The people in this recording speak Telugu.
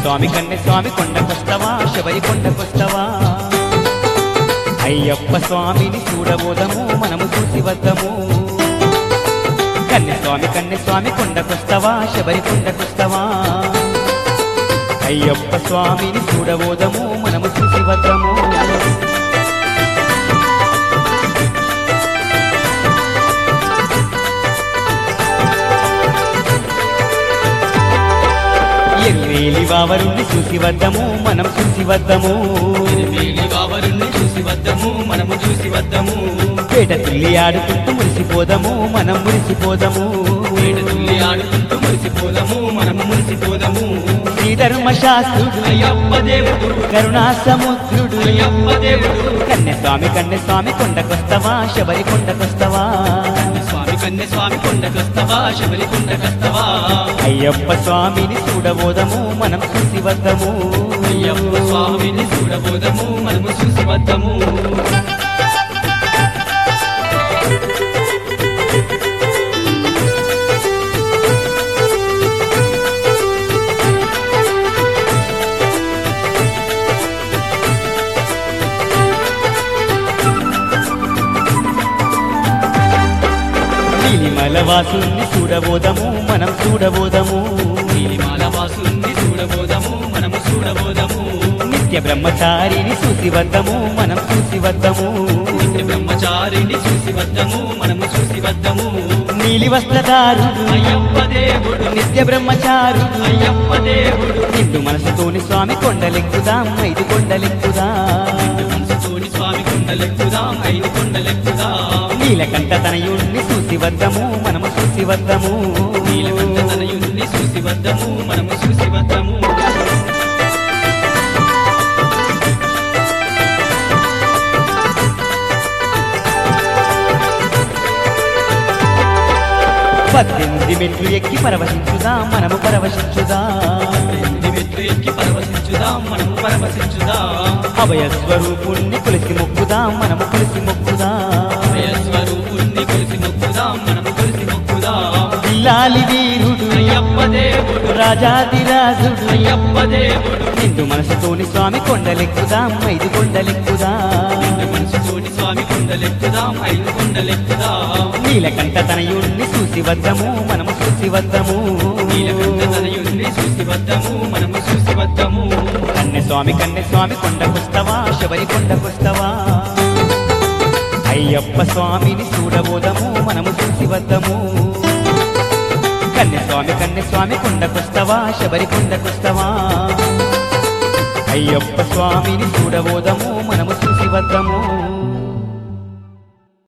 స్వామి కన్నె స్వామి కొండకొస్తవా శబరి కొండకొస్తవా అయ్యప్ప స్వామిని చూడబోదము మనము చూసి వద్దము కన్నె స్వామి కన్నె స్వామి కొండకొస్తవా శబరి కొండకొస్తవా అయ్యప్ప స్వామిని చూడబోదము మనము చూసి వద్దము ఎల్లేలి వావరుణ్ణి చూసి వద్దము మనం చూసి వద్దము వేలి బావరుణ్ణి చూసి వద్దము మనము చూసి వద్దము పేట తుల్లి ఆడుకుంటూ మురిసిపోదము మనం మురిసిపోదము వేట తుల్లి ఆడుకుంటూ మురిసిపోదము మనము మురిసిపోదము శ్రీధర్మ శాస్త్రుడు అయ్యప్ప దేవుడు కరుణా సముద్రుడు అయ్యప్ప దేవుడు కన్నె స్వామి కన్నె స్వామి కొండకొస్తవా శబరి కొండకొస్తవా స్వామి కన్య స్వామి కొండకొస్తవా శబరి కొండకొస్తవా అయ్యప్ప స్వామిని చూడబోదము మనం చూసి వద్దము అయ్యప్ప స్వామిని చూడబోదము మనము చూసి వద్దము నీలిమల వాసుని చూడబోదము మనం చూడబోదము నీలిమాల వాసుని చూడబోదము మనము చూడబోదము నిత్య బ్రహ్మచారిని చూసి వద్దము మనం చూసి వద్దము నిత్య బ్రహ్మచారిని చూసి వద్దము మనము చూసి వద్దము నీలి వస్త్రదారుడు అయ్యప్ప దేవుడు నిత్య బ్రహ్మచారుడు అయ్యప్ప దేవుడు నిండు మనసుతోని స్వామి కొండలెక్కుదాం ఐదు కొండలెక్కుదాం మనసుతోని స్వామి కొండలెక్కుదాం ఐదు కొండలెక్కుదాం నీలకంఠ తనయుణ్ణి చూసి వద్దము మనము చూసి వద్దము నీలకంఠ తనయుని చూసి వద్దము మనము చూసి వద్దము పద్దెనిమిది మెట్లు ఎక్కి పరవశించుదాం మనము పరవశించుదాం ఎనిమిది మెట్లు ఎక్కి పరవశించుదాం మనము పరవశించుదాం అభయ స్వరూపుణ్ణి కొలిసి మొక్కుదాం మనము కొలిసి మొక్కుదాం స్వరూపుణ్ణి కొలిసి మొక్కుదాం మనము కొలిసి మొక్కుదాం ఇల్లాలి వీరుడు అయ్యప్ప దేవుడు రాజాదిరాజుడు అయ్యప్ప దేవుడు నిండు మనసుతోని స్వామి కొండలెక్కుదాం ఐదు కొండలెక్కుదాం నిండు మనసుతోని స్వామి కొండలెక్కుదాం ఐదు కొండలెక్కుదాం నీలకంఠ తనయుణ్ణి చూసి వద్దము మనము చూసి వద్దము నీలకంఠ తనయుని చూసి వద్దము మనము చూసి వద్దము కన్నె స్వామి కన్నె స్వామి కొండకొస్తవా శబరి కొండకొస్తవా అయ్యప్ప స్వామిని చూడబోదము మనము చూసి వద్దము కన్నె స్వామి కన్నె స్వామి కొండకొస్తవా శబరి కొండకొస్తవా అయ్యప్ప స్వామిని చూడబోదము మనము చూసి వద్దము